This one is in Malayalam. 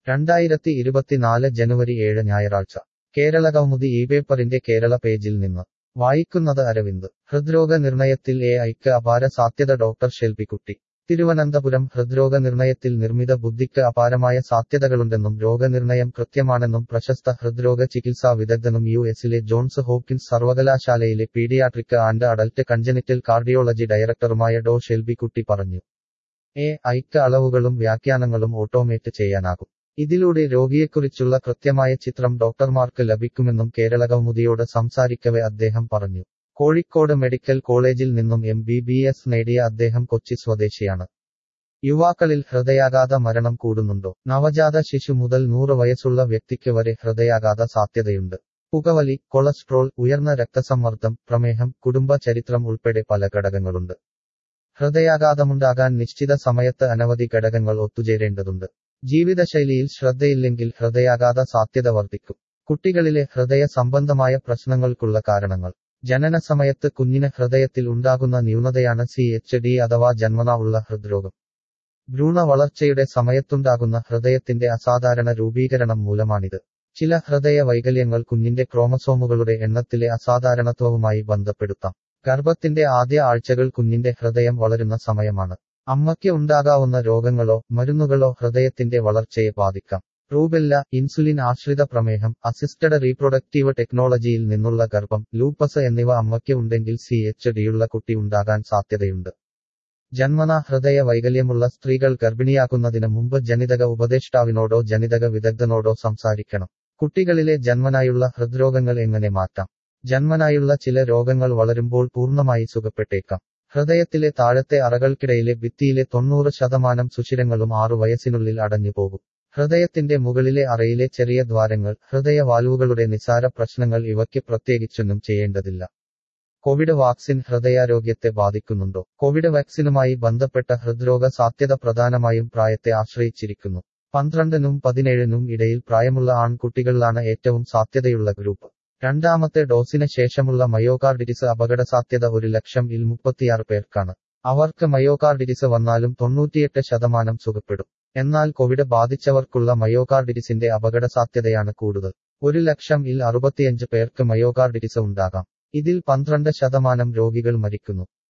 രണ്ടായിരത്തി ഇരുപത്തിനാല് ജനുവരി ഏഴ് ഞായറാഴ്ച കേരളകൗമുദി ഈ പേപ്പറിന്റെ കേരള പേജിൽ നിന്ന് വായിക്കുന്നത് അരവിന്ദ് ഹൃദ്രോഗ നിർണയത്തിൽ എ ഐക്ക് അപാര സാധ്യത ഡോക്ടർ ഷെൽബിക്കുട്ടി തിരുവനന്തപുരം ഹൃദ്രോഗ നിർണയത്തിൽ നിർമ്മിത ബുദ്ധിക്ക് അപാരമായ സാധ്യതകളുണ്ടെന്നും രോഗനിർണയം കൃത്യമാണെന്നും പ്രശസ്ത ഹൃദ്രോഗ ചികിത്സാ വിദഗ്ധനും യു എസിലെ ജോൺസ് ഹോപ്കിൻസ് സർവകലാശാലയിലെ paediatric and adult congenital cardiology ഡയറക്ടറുമായ ഡോ ഷെൽബിക്കുട്ടി പറഞ്ഞു എ ഐക്ക് അളവുകളും വ്യാഖ്യാനങ്ങളും ഓട്ടോമേറ്റ് ചെയ്യാനാകും ഇതിലൂടെ രോഗിയെക്കുറിച്ചുള്ള കൃത്യമായ ചിത്രം ഡോക്ടർമാർക്ക് ലഭിക്കുമെന്നും കേരളകൗമുദിയോട് സംസാരിക്കവെ അദ്ദേഹം പറഞ്ഞു കോഴിക്കോട് മെഡിക്കൽ കോളേജിൽ നിന്നും എം ബി ബി എസ് നേടിയ അദ്ദേഹം കൊച്ചി സ്വദേശിയാണ് യുവാക്കളിൽ ഹൃദയാഘാത മരണം കൂടുന്നുണ്ടോ നവജാത ശിശു മുതൽ നൂറ് വയസ്സുള്ള വ്യക്തിക്ക് വരെ ഹൃദയാഘാത സാധ്യതയുണ്ട് പുകവലി കൊളസ്ട്രോൾ ഉയർന്ന രക്തസമ്മർദ്ദം പ്രമേഹം കുടുംബ ചരിത്രം ഉൾപ്പെടെ പല ഘടകങ്ങളുണ്ട് ഹൃദയാഘാതമുണ്ടാകാൻ നിശ്ചിത സമയത്ത് അനവധി ഘടകങ്ങൾ ഒത്തുചേരേണ്ടതുണ്ട് ജീവിതശൈലിയിൽ ശ്രദ്ധയില്ലെങ്കിൽ ഹൃദയാഘാത സാധ്യത വർദ്ധിക്കും കുട്ടികളിലെ ഹൃദയ സംബന്ധമായ പ്രശ്നങ്ങൾക്കുള്ള കാരണങ്ങൾ ജനന സമയത്ത് കുഞ്ഞിന് ഹൃദയത്തിൽ ഉണ്ടാകുന്ന ന്യൂനതയാണ് സി എച്ച് ഡി അഥവാ ജന്മന ഉള്ള ഹൃദ്രോഗം ഭ്രൂണ വളർച്ചയുടെ സമയത്തുണ്ടാകുന്ന ഹൃദയത്തിന്റെ അസാധാരണ രൂപീകരണം മൂലമാണിത് ചില ഹൃദയ വൈകല്യങ്ങൾ കുഞ്ഞിന്റെ ക്രോമസോമുകളുടെ എണ്ണത്തിലെ അസാധാരണത്വവുമായി ബന്ധപ്പെടുത്താം ഗർഭത്തിന്റെ ആദ്യ ആഴ്ചകൾ കുഞ്ഞിന്റെ ഹൃദയം വളരുന്ന സമയമാണ് അമ്മയ്ക്ക് ഉണ്ടാകാവുന്ന രോഗങ്ങളോ മരുന്നുകളോ ഹൃദയത്തിന്റെ വളർച്ചയെ ബാധിക്കാം റൂബെല്ല ഇൻസുലിൻ ആശ്രിത പ്രമേഹം അസിസ്റ്റഡ് റീപ്രൊഡക്റ്റീവ് ടെക്നോളജിയിൽ നിന്നുള്ള ഗർഭം ലൂപ്പസ് എന്നിവ അമ്മയ്ക്ക് ഉണ്ടെങ്കിൽ സി എച്ച് ഡിയുള്ള കുട്ടി ഉണ്ടാകാൻ സാധ്യതയുണ്ട് ജന്മന ഹൃദയ വൈകല്യമുള്ള സ്ത്രീകൾ ഗർഭിണിയാക്കുന്നതിന് മുമ്പ് ജനിതക ഉപദേഷ്ടാവിനോടോ ജനിതക വിദഗ്ധനോടോ സംസാരിക്കണം കുട്ടികളിലെ ജന്മനായുള്ള ഹൃദ്രോഗങ്ങൾ എങ്ങനെ മാറ്റാം ജന്മനായുള്ള ചില രോഗങ്ങൾ വളരുമ്പോൾ പൂർണ്ണമായി സുഖപ്പെട്ടേക്കാം ഹൃദയത്തിലെ താഴത്തെ അറകൾക്കിടയിലെ ഭിത്തിയിലെ തൊണ്ണൂറ് ശതമാനം സുഷിരങ്ങളും ആറു വയസ്സിനുള്ളിൽ അടഞ്ഞുപോകും ഹൃദയത്തിന്റെ മുകളിലെ അറയിലെ ചെറിയ ദ്വാരങ്ങൾ ഹൃദയ വാൽവുകളുടെ നിസാര പ്രശ്നങ്ങൾ ഇവയ്ക്ക് പ്രത്യേകിച്ചൊന്നും ചെയ്യേണ്ടതില്ല കോവിഡ് വാക്സിൻ ഹൃദയാരോഗ്യത്തെ ബാധിക്കുന്നുണ്ടോ കോവിഡ് വാക്സിനുമായി ബന്ധപ്പെട്ട ഹൃദ്രോഗ സാധ്യത പ്രധാനമായും പ്രായത്തെ ആശ്രയിച്ചിരിക്കുന്നു പന്ത്രണ്ടിനും പതിനേഴിനും ഇടയിൽ പ്രായമുള്ള ആൺകുട്ടികളിലാണ് ഏറ്റവും സാധ്യതയുള്ള ഗ്രൂപ്പ് രണ്ടാമത്തെ ഡോസിന് ശേഷമുള്ള മയോകാർഡിറ്റിസ് അപകട സാധ്യത ഒരു ലക്ഷം ഇൽ മുപ്പത്തിയാറ് പേർക്കാണ് അവർക്ക് മയോകാർഡിറ്റിസ് വന്നാലും തൊണ്ണൂറ്റിയെട്ട് ശതമാനം സുഖപ്പെടും എന്നാൽ കോവിഡ് ബാധിച്ചവർക്കുള്ള മയോകാർഡിറ്റിസിന്റെ അപകട സാധ്യതയാണ് കൂടുതൽ ഒരു ലക്ഷം ഇൽ അറുപത്തിയഞ്ച് പേർക്ക് മയോകാർഡിറ്റിസ് ഉണ്ടാകാം ഇതിൽ പന്ത്രണ്ട് ശതമാനം രോഗികൾ മരിക്കുന്നു